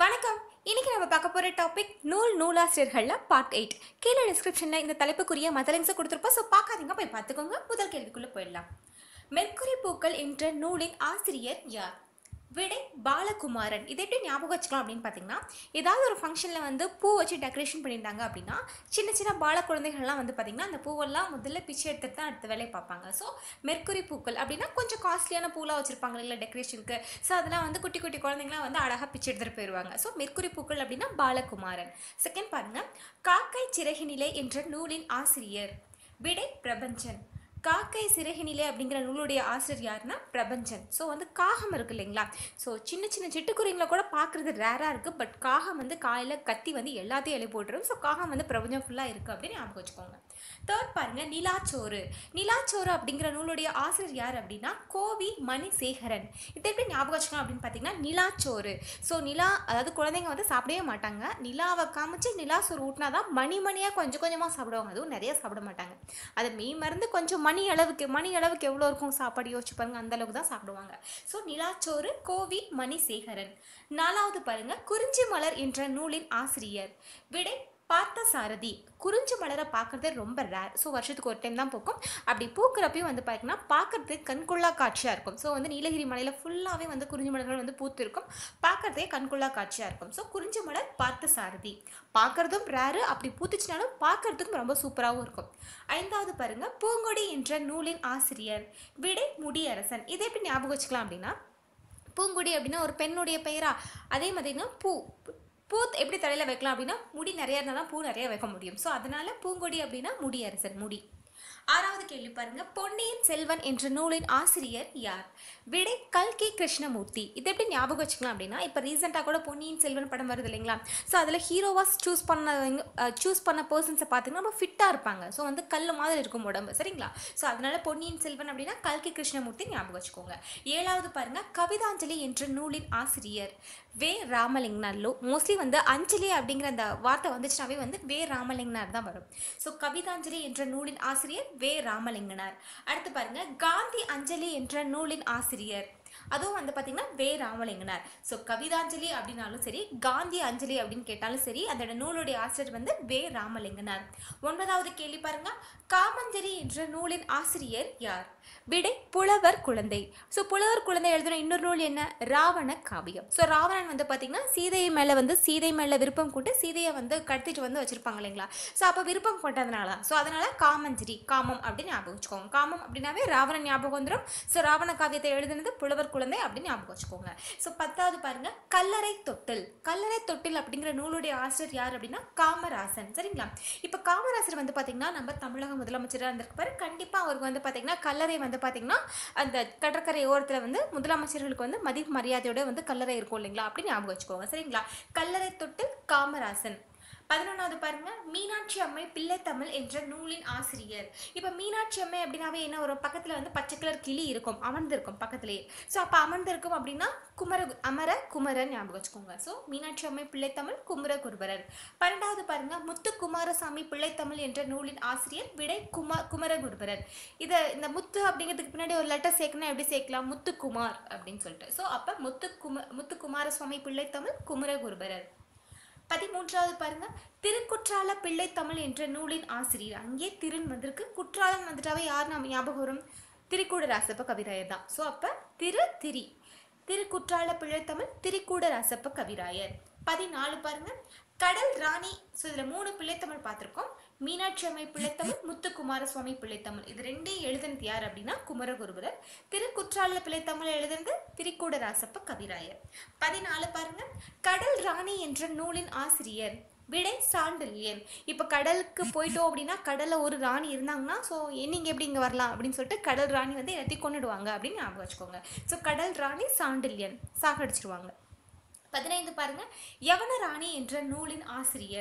வணக்கம் இன்னைக்கு நம்ம பார்க்க போற டாபிக் நூல் நூலாசிரியர்கள்ல பார்ட் எயிட் கீழே டிஸ்கிரிப்ஷன்ல இந்த தலைப்புக்குரிய மத லிங்க்ஸ் கொடுத்துருப்போம் ஸோ பார்க்காதீங்க போய் பார்த்துக்கோங்க முதல் கேள்விக்குள்ள போயிடலாம் மெர்க்குரி பூக்கள் என்ற நூலின் ஆசிரியர் யார் விடை பாலகுமாரன் இதை எப்படி ஞாபகம் வச்சுக்கலாம் அப்படின்னு பார்த்தீங்கன்னா ஏதாவது ஒரு ஃபங்க்ஷனில் வந்து பூ வச்சு டெக்கரேஷன் பண்ணியிருந்தாங்க அப்படின்னா சின்ன சின்ன பால குழந்தைகள்லாம் வந்து பார்த்திங்கன்னா அந்த பூவெல்லாம் முதல்ல பிச்சை எடுத்துட்டு தான் அடுத்த வேலையை பார்ப்பாங்க ஸோ மெர்க்குரி பூக்கள் அப்படின்னா கொஞ்சம் காஸ்ட்லியான பூலாம் வச்சுருப்பாங்க இல்லை டெக்கரேஷனுக்கு ஸோ அதெல்லாம் வந்து குட்டி குட்டி குழந்தைங்களாம் வந்து அழகாக பிச்சை எடுத்துகிட்டு போயிடுவாங்க ஸோ மெர்க்குரி பூக்கள் அப்படின்னா பாலகுமாரன் செகண்ட் பாருங்க காக்கை சிறகினிலே என்ற நூலின் ஆசிரியர் விடை பிரபஞ்சன் காக்கை சிறகினிலே அப்படிங்கிற நூலுடைய ஆசிரியர் யாருன்னா பிரபஞ்சன் ஸோ வந்து காகம் இருக்கு இல்லைங்களா ஸோ சின்ன சின்ன சிட்டுக்குருவிங்களை கூட பார்க்குறது ரேராக இருக்குது பட் காகம் வந்து காலையில் கத்தி வந்து எல்லாத்தையும் எழுதி போட்டுரும் ஸோ காகம் வந்து பிரபஞ்சம் ஃபுல்லாக இருக்குது அப்படின்னு ஞாபகம் வச்சுக்கோங்க தேர்ட் பாருங்க நிலாச்சோறு நிலாச்சோறு அப்படிங்கிற நூலுடைய ஆசிரியர் யார் அப்படின்னா கோவி மணிசேகரன் இதை எப்படி ஞாபகம் வச்சுக்கணும் அப்படின்னு பார்த்தீங்கன்னா நிலாச்சோறு ஸோ நிலா அதாவது குழந்தைங்க வந்து சாப்பிடவே மாட்டாங்க நிலாவை காமிச்சு நிலா சோறு ஊட்டினா தான் மணி மணியாக கொஞ்சம் கொஞ்சமாக சாப்பிடுவாங்க அதுவும் நிறைய சாப்பிட மாட்டாங்க அது மெய் மருந்து கொஞ்சம் மணி அளவுக்கு மணி அளவுக்கு எவ்வளோ இருக்கும் சாப்பாடு யோசிச்சு பாருங்க அந்த அளவுக்கு தான் சாப்பிடுவாங்க ஸோ நிலாச்சோறு கோவி மணிசேகரன் நாலாவது பாருங்க குறிஞ்சி மலர் என்ற நூலின் ஆசிரியர் விடை பார்த்த சாரதி குறிஞ்சி மலரை பார்க்குறதே ரொம்ப ரேர் ஸோ வருஷத்துக்கு ஒரு டைம் தான் பூக்கும் அப்படி பூக்கிறப்பையும் வந்து பார்த்தீங்கன்னா பார்க்கறதுக்கு கண்கொள்ளா காட்சியாக இருக்கும் ஸோ வந்து நீலகிரி மலையில் ஃபுல்லாகவே வந்து குறிஞ்சி மலர்கள் வந்து பூத்து இருக்கும் பார்க்கறதே கண்கொள்ளா காட்சியாக இருக்கும் ஸோ குறிஞ்சி மலர் பார்த்த சாரதி பார்க்குறதும் ரேரு அப்படி பூத்துச்சுனாலும் பார்க்கறதுக்கும் ரொம்ப சூப்பராகவும் இருக்கும் ஐந்தாவது பாருங்க பூங்கொடி என்ற நூலின் ஆசிரியர் விடை முடியரசன் இதை எப்படி ஞாபகம் வச்சுக்கலாம் அப்படின்னா பூங்குடி அப்படின்னா ஒரு பெண்ணுடைய பெயரா அதே மாதிரினா பூ பூ எப்படி தலையில் வைக்கலாம் அப்படின்னா முடி நிறைய இருந்தால் தான் பூ நிறைய வைக்க முடியும் ஸோ அதனால பூங்கொடி அப்படின்னா முடியரசன் முடி ஆறாவது கேள்வி பாருங்க பொன்னியின் செல்வன் என்ற நூலின் ஆசிரியர் யார் விடை கல்கி கிருஷ்ணமூர்த்தி இதை எப்படி ஞாபகம் வச்சுக்கலாம் அப்படின்னா இப்போ ரீசெண்டாக கூட பொன்னியின் செல்வன் படம் வருது இல்லைங்களா ஸோ அதில் ஹீரோவாக சூஸ் பண்ணவங்க சூஸ் பண்ண பர்சன்ஸை பார்த்தீங்கன்னா ரொம்ப ஃபிட்டாக இருப்பாங்க ஸோ வந்து கல் மாதிரி இருக்கும் உடம்பு சரிங்களா ஸோ அதனால பொன்னியின் செல்வன் அப்படின்னா கல்கி கிருஷ்ணமூர்த்தி ஞாபகம் வச்சுக்கோங்க ஏழாவது பாருங்க கவிதாஞ்சலி என்ற நூலின் ஆசிரியர் வே ராமலிங்கனார் லோ மோஸ்ட்லி வந்து அஞ்சலி அப்படிங்கிற அந்த வார்த்தை வந்துச்சுனாவே வந்து வே ராமலிங்கனார் தான் வரும் ஸோ கவிதாஞ்சலி என்ற நூலின் ஆசிரியர் வே ராமலிங்கனார் அடுத்து பாருங்க காந்தி அஞ்சலி என்ற நூலின் ஆசிரியர் அதுவும் வந்து பார்த்தீங்கன்னா வே ராமலிங்கனார் ஸோ கவிதாஞ்சலி அப்படின்னாலும் சரி காந்தி அஞ்சலி அப்படின்னு கேட்டாலும் சரி அதோட நூலுடைய ஆசிரியர் வந்து வே ராமலிங்கனார் ஒன்பதாவது கேள்வி பாருங்க காமஞ்சரி என்ற நூலின் ஆசிரியர் யார் விடை புலவர் குழந்தை ஸோ புலவர் குழந்தை எழுதுன இன்னொரு நூல் என்ன ராவண காவியம் ஸோ ராவணன் வந்து பார்த்தீங்கன்னா சீதை மேலே வந்து சீதை மேலே விருப்பம் கொண்டு சீதையை வந்து கடத்திட்டு வந்து வச்சிருப்பாங்க இல்லைங்களா ஸோ அப்போ விருப்பம் கொண்டதுனால ஸோ அதனால காமஞ்சரி காமம் அப்படின்னு ஞாபகம் வச்சுக்கோங்க காமம் அப்படின்னாவே ராவணன் ஞாபகம் வந்துடும் ஸோ ராவண காவியத்தை எழுதுனது புலவர் குழந்தை அப்படின்னு ஞாபகம் வச்சுக்கோங்க ஸோ பத்தாவது பாருங்க கல்லறை தொட்டில் கல்லறை தொட்டில் அப்படிங்கிற நூலுடைய ஆசிரியர் யார் அப்படின்னா காமராசன் சரிங்களா இப்போ காமராசர் வந்து பார்த்தீங்கன்னா நம்ம தமிழக முதலமைச்சராக இருந்திருப்பாரு கண்டிப்பாக அவருக்கு வந்து பார்த்தீங்கன்னா கல்லறை வந்து பார்த்தீங்கன்னா அந்த கடற்கரை ஓரத்தில் வந்து முதலமைச்சர்களுக்கு வந்து மதிப்பு மரியாதையோட வந்து கல்லறை இருக்கும் இல்லைங்களா அப்படின்னு ஞாபகம் வச்சுக்கோங்க சரிங்களா கல்லறை தொட்டில் காமராசன் பதினொன்றாவது பாருங்க மீனாட்சி அம்மை பிள்ளைத்தமிழ் என்ற நூலின் ஆசிரியர் இப்போ மீனாட்சி அம்மை அப்படின்னாவே என்ன ஒரு பக்கத்தில் வந்து பச்சை கலர் கிளி இருக்கும் அமர்ந்திருக்கும் பக்கத்துலேயே ஸோ அப்போ அமர்ந்திருக்கும் அப்படின்னா குமர அமர குமரன் ஞாபகம் வச்சுக்கோங்க ஸோ மீனாட்சி அம்மை பிள்ளைத்தமிழ் குமர குருபரர் பன்னெண்டாவது பாருங்க முத்து குமாரசாமி பிள்ளைத்தமிழ் என்ற நூலின் ஆசிரியர் விடை குமா குமரகுருபரர் இதை இந்த முத்து அப்படிங்கிறதுக்கு பின்னாடி ஒரு லெட்டர் சேர்க்கணும் எப்படி சேர்க்கலாம் முத்துக்குமார் அப்படின்னு சொல்லிட்டு ஸோ அப்போ முத்து கும முத்து குமாரசுவாமி பிள்ளைத்தமிழ் குமரகுருபரர் பதிமூன்றாவது பாருங்க திருக்குற்றால பிள்ளை தமிழ் என்ற நூலின் ஆசிரியர் அங்கே திருன் வந்திருக்கு குற்றாலம் வந்துட்டாவே யார் நம்ம ஞாபகம் வரும் திரிக்கூட ராசப்ப கவிராயர் தான் ஸோ அப்போ திரு திரி திருக்குற்றால பிள்ளைத்தமிழ் திரிக்கூட ராசப்ப கவிராயர் பதினாலு பாருங்க கடல் ராணி ஸோ இதில் மூணு பிள்ளைத்தமிழ் பார்த்துருக்கோம் மீனாட்சி அம்மை பிள்ளைத்தமிழ் முத்துக்குமார சுவாமி பிள்ளைத்தமிழ் இது ரெண்டையும் எழுதுனது யார் அப்படின்னா குமரகுருபரர் திருக்குற்றால பிள்ளைத்தமிழ் எழுதுனது திரிக்கூட ராசப்ப கவிராயர் பதினாலு பாருங்க கடல் ராணி என்ற நூலின் ஆசிரியர் விடை சாண்டில்யன் இப்போ கடலுக்கு போயிட்டோம் அப்படின்னா கடலில் ஒரு ராணி இருந்தாங்கன்னா ஸோ நீங்கள் எப்படி இங்கே வரலாம் அப்படின்னு சொல்லிட்டு கடல் ராணி வந்து எல்லாத்தையும் கொண்டுடுவாங்க அப்படின்னு ஞாபகம் வச்சுக்கோங்க ஸோ கடல் ராணி சாண்டில்யன் சாகடிச்சிருவாங்க பதினைந்து பாருங்க யவன ராணி என்ற நூலின் ஆசிரியர்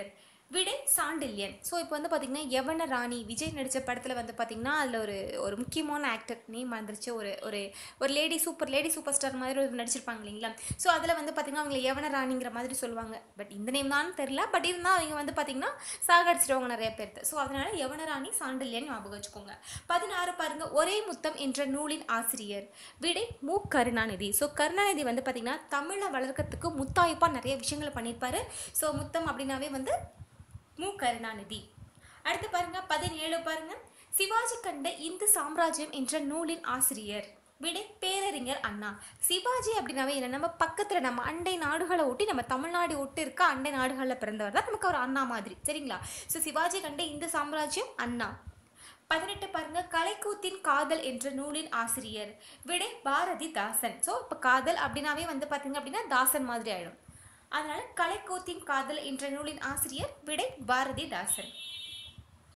விடை சாண்டில்யன் ஸோ இப்போ வந்து பார்த்தீங்கன்னா யவன ராணி விஜய் நடித்த படத்தில் வந்து பார்த்தீங்கன்னா அதில் ஒரு ஒரு முக்கியமான ஆக்டர் நேம் வந்துருச்சு ஒரு ஒரு ஒரு lady super lady super star மாதிரி ஒரு நடிச்சிருப்பாங்க இல்லைங்களா ஸோ அதில் வந்து பார்த்தீங்கன்னா அவங்களை யவன ராணிங்கிற மாதிரி சொல்லுவாங்க பட் இந்த நேம் தான் தெரில பட் இருந்தால் அவங்க வந்து பார்த்தீங்கன்னா சாகடிச்சிருவாங்க நிறைய பேர்த்து ஸோ அதனால யவன ராணி சாண்டில்யன் ஞாபகம் வச்சுக்கோங்க பதினாறு பாருங்க ஒரே முத்தம் என்ற நூலின் ஆசிரியர் விடை மு கருணாநிதி ஸோ கருணாநிதி வந்து பார்த்தீங்கன்னா தமிழை வளர்க்கறதுக்கு முத்தாய்ப்பாக நிறைய விஷயங்களை பண்ணியிருப்பாரு ஸோ முத்தம் அப்படின்னாவே வந்து மு கருணாநிதி அடுத்து பாருங்க பதினேழு பாருங்க சிவாஜி கண்ட இந்து சாம்ராஜ்யம் என்ற நூலின் ஆசிரியர் விடை பேரறிஞர் அண்ணா சிவாஜி அப்படின்னாவே என்ன நம்ம பக்கத்தில் நம்ம அண்டை நாடுகளை ஒட்டி நம்ம தமிழ்நாடு ஒட்டி இருக்க அண்டை நாடுகளில் பிறந்தவர் தான் நமக்கு ஒரு அண்ணா மாதிரி சரிங்களா ஸோ சிவாஜி கண்ட இந்து சாம்ராஜ்யம் அண்ணா பதினெட்டு பாருங்க கலைக்கூத்தின் காதல் என்ற நூலின் ஆசிரியர் விடை பாரதிதாசன் ஸோ இப்போ காதல் அப்படின்னாவே வந்து பார்த்தீங்க அப்படின்னா தாசன் மாதிரி ஆயிடும் அதனால கலைக்கூத்தின் காதல் என்ற நூலின் ஆசிரியர் விடை பாரதிதாசன்